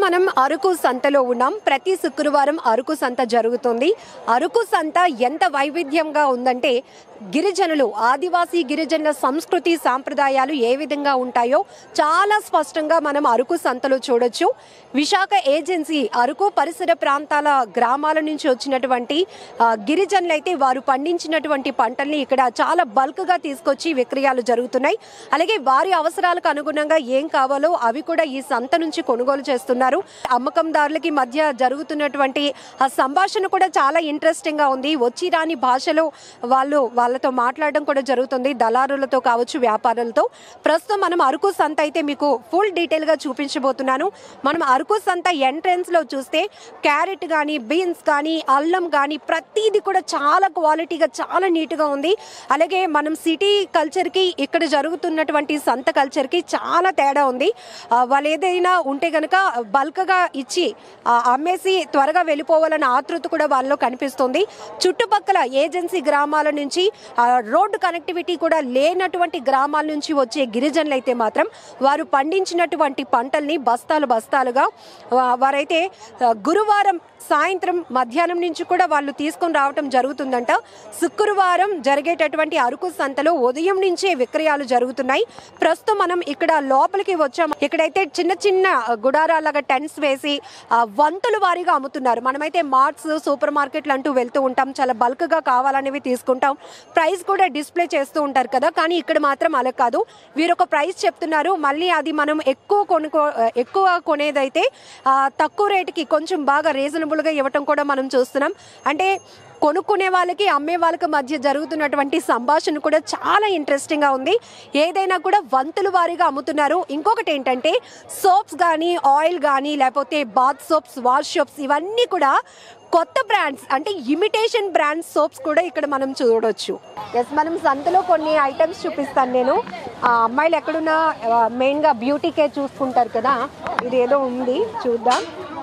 మనం అరకు సంతలో ఉన్నాం ప్రతి శుక్రవారం అరకు సంత జరుగుతుంది అరకు సంత ఎంత వైవిధ్యంగా ఉందంటే గిరిజనులు ఆదివాసీ గిరిజనుల సంస్కృతి సాంప్రదాయాలు ఏ విధంగా ఉంటాయో చాలా స్పష్టంగా మనం అరకు సంతలో చూడొచ్చు విశాఖ ఏజెన్సీ అరకు పరిసర ప్రాంతాల గ్రామాల నుంచి వచ్చినటువంటి ఆ, గిరిజనులైతే వారు పండించినటువంటి పంటల్ని ఇక్కడ చాలా బల్క్ గా తీసుకొచ్చి విక్రయాలు జరుగుతున్నాయి అలాగే వారి అవసరాలకు అనుగుణంగా ఏం కావాలో అవి కూడా ఈ సంత నుంచి కొనుగోలు చేస్తున్నారు అమ్మకందారులకి మధ్య జరుగుతున్నటువంటి ఆ సంభాషణ కూడా చాలా ఇంట్రెస్టింగ్ గా ఉంది వచ్చి రాని భాషలో వాళ్ళు వాళ్ళతో మాట్లాడడం కూడా జరుగుతుంది దళారులతో కావచ్చు వ్యాపారులతో ప్రస్తుతం మనం అరకు సంత అయితే మీకు ఫుల్ డీటెయిల్ గా చూపించబోతున్నాను మనం అరకు సంత ఎంట్రన్స్ లో చూస్తే క్యారెట్ కానీ బీన్స్ కానీ అల్లం కానీ ప్రతిదీ కూడా చాలా క్వాలిటీగా చాలా నీట్ గా ఉంది అలాగే మనం సిటీ కల్చర్ కి ఇక్కడ జరుగుతున్నటువంటి సంత కల్చర్ కి చాలా తేడా ఉంది ఆ, వాళ్ళు ఏదైనా ఉంటే గనక బల్క్ గా ఇచ్చి ఆ, అమ్మేసి త్వరగా వెళ్ళిపోవాలన్న ఆతృత కూడా వాళ్ళలో కనిపిస్తుంది చుట్టుపక్కల ఏజెన్సీ గ్రామాల నుంచి ఆ, రోడ్డు కనెక్టివిటీ కూడా లేనటువంటి గ్రామాల నుంచి వచ్చే గిరిజనులు అయితే మాత్రం వారు పండించినటువంటి పంటల్ని బస్తాలు బస్తాలుగా వా- వారైతే ఆ, గురువారం సాయంత్రం మధ్యాహ్నం నుంచి కూడా వాళ్ళు తీసుకొని రావటం జరుగుతుందంట శుక్రవారం జరిగేటటువంటి అరకు సంతలో ఉదయం నుంచే విక్రయాలు జరుగుతున్నాయి ప్రస్తుతం మనం ఇక్కడ లోపలికి వచ్చాం ఇక్కడైతే చిన్న చిన్న గుడారాలాగా టెంట్స్ వేసి ఆ, వంతుల వారీగా అమ్ముతున్నారు మనమైతే మార్ట్స్ సూపర్ మార్కెట్లు అంటూ వెళ్తూ ఉంటాం చాలా బల్క్ గా కావాలనేవి తీసుకుంటాం ప్రైస్ కూడా డిస్ప్లే చేస్తూ ఉంటారు కదా కానీ ఇక్కడ మాత్రం అలా కాదు వీరు ఒక ప్రైస్ చెప్తున్నారు మళ్ళీ అది మనం ఎక్కువ కొనుక్కో ఎక్కువ కొనేదైతే ఆ, తక్కువ రేటుకి కొంచెం బాగా రీజనబుల్ గా ఇవ్వటం కూడా మనం చూస్తున్నాం అంటే కొనుక్కునే వాళ్ళకి అమ్మే వాళ్ళకి మధ్య జరుగుతున్నటువంటి సంభాషణ కూడా చాలా ఇంట్రెస్టింగ్ గా ఉంది ఏదైనా కూడా వంతుల వారీగా అమ్ముతున్నారు ఇంకొకటి ఏంటంటే సోప్స్ కానీ ఆయిల్ కానీ లేకపోతే బాత్ సోప్స్ వాష్ సోప్స్ ఇవన్నీ కూడా కొత్త బ్రాండ్స్ అంటే ఇమిటేషన్ బ్రాండ్ సోప్స్ కూడా ఇక్కడ మనం చూడొచ్చు ఎస్ మనం సంతలో కొన్ని ఐటమ్స్ చూపిస్తాను నేను ఆ అమ్మాయిలు ఎక్కడున్నా మెయిన్గా బ్యూటీ కేర్ చూసుకుంటారు కదా ఇది ఏదో ఉంది చూద్దాం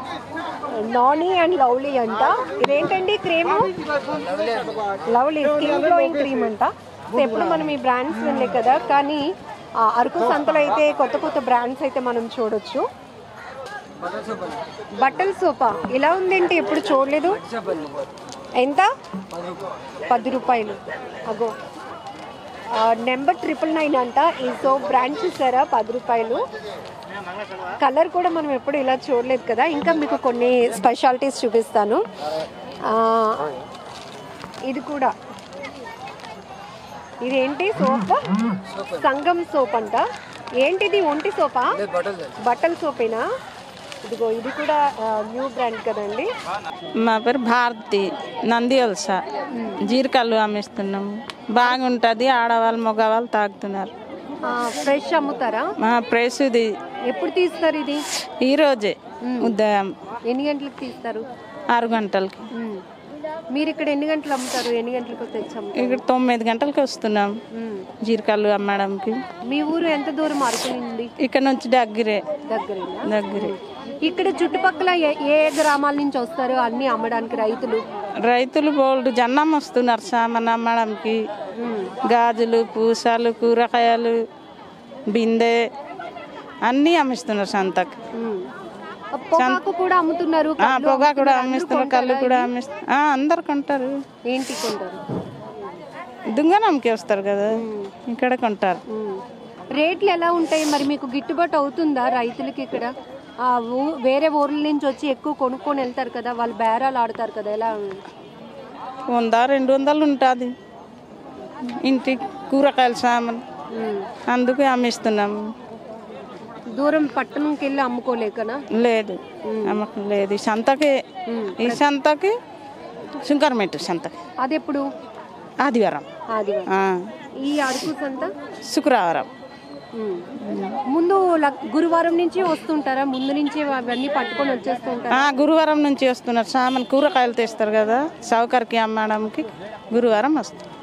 నాని అండ్ లవ్లీ అంట ఇదేంటండి cream lovely skin glowing cream అంట సో ఎప్పుడు మనం ఈ బ్రాండ్స్ వినలే కదా కానీ ఆ అరకు సంతలో అయితే కొత్త కొత్త బ్రాండ్స్ అయితే మనం చూడొచ్చు బట్టల సోపా ఇలా ఉందేంటి ఎప్పుడు చూడలేదు ఎంత పది రూపాయలు అగో నెంబర్ ట్రిపుల్ నైన్ అంట ఈ సోప్ బ్రాండ్ చూసారా పది రూపాయలు కలర్ కూడా మనం ఎప్పుడు ఇలా చూడలేదు కదా ఇంకా మీకు కొన్ని స్పెషాలిటీస్ చూపిస్తాను ఆ, ఇది కూడా ఇదేంటి సోప్ సంగం సోప్ అంట ఏంటిది ఒంటి సోపా బట్టల సోపేనా ఇదిగో ఇది కూడా న్యూ బ్రాండ్ కదండి మా పేరు భారతి నందివలస జీరకల్లు అమ్మిస్తున్నాము బాగుంటుంది ఆడవాళ్ళు మగవాళ్ళు తాగుతున్నారు ఫ్రెష్ అమ్ముతారా మా ప్రైస్ ఇది ఎప్పుడు తీస్తారు ఇది ఈరోజే ఉదయం ఎన్ని గంటలకు తీస్తారు ఆరు గంటలకి మ్మ్. మీరు ఇక్కడ ఎన్ని గంటలు అమ్ముతారు ఎన్ని గంటలకు తెచ్చి అమ్ముతారు ఇక్కడ తొమ్మిది గంటలకి వస్తున్నాం మ్మ్. జీరకల్లు అమ్మడంకి మీ ఊరు ఎంత దూరం అరకు నుండి ఇక్కడ నుంచి దగ్గరే దగ్గరేనా దగ్గరే ఇక్కడ చుట్టుపక్కల ఏ- ఏ గ్రామాల నుంచి వస్తారు అన్ని అమ్మడానికి రైతులు రైతులు బోల్డ్ జన్నం వస్తున్నారు సామాన్ అమ్మడంకి గాజులు పూసలు కూరగాయలు బిందె అన్నీ అమ్మిస్తున్నారు సంతకి మ్మ్. పొగాకు కూడా అమ్ముతున్నారు ఆ, పొగా కూడా అమ్మిస్తున్నారు కళ్ళు కూడా అమ్మిస్తారు అందరు కొంటారు ఏంటి కొంటారు దుంగనంకి వస్తారు కదా ఇక్కడ కొంటారు మ్మ్. రేట్లు ఎలా ఉంటాయి మరి మీకు గిట్టుబాటు అవుతుందా రైతులకి ఇక్కడ ఆ ఊ- వేరే ఊర్ల నుంచి వచ్చి ఎక్కువ కొనుక్కొని వెళ్తారు కదా వాళ్ళు బేరాలు ఆడతారు కదా ఎలా వంద రెండు వందలు ఉంటుంది ఇంటి కూరగాయల సామాన్ మ్మ్. అందుకే అమ్మిస్తున్నాము దూరం పట్టణంకి వెళ్ళి అమ్ముకోలేకనా లేదు అమ్మకం లేదు ఈ సంతకి ఈ సంతకి శంకరమెట్టు సంతకి అది ఎప్పుడు ఆదివారం ఆదివారం ఆ, ఈ అరకు సంత శుక్రవారం మ్మ్. ముందు ల- గురువారం నుంచి వస్తుంటారా ముందు నుంచి అవన్నీ పట్టుకొని వచ్చేస్తుంటారా ఆ, గురువారం నుంచి వస్తున్నారు సామాన్ కూరగాయలు తెస్తారు కదా సౌకర్కి అమ్మడానికి గురువారం వస్తారు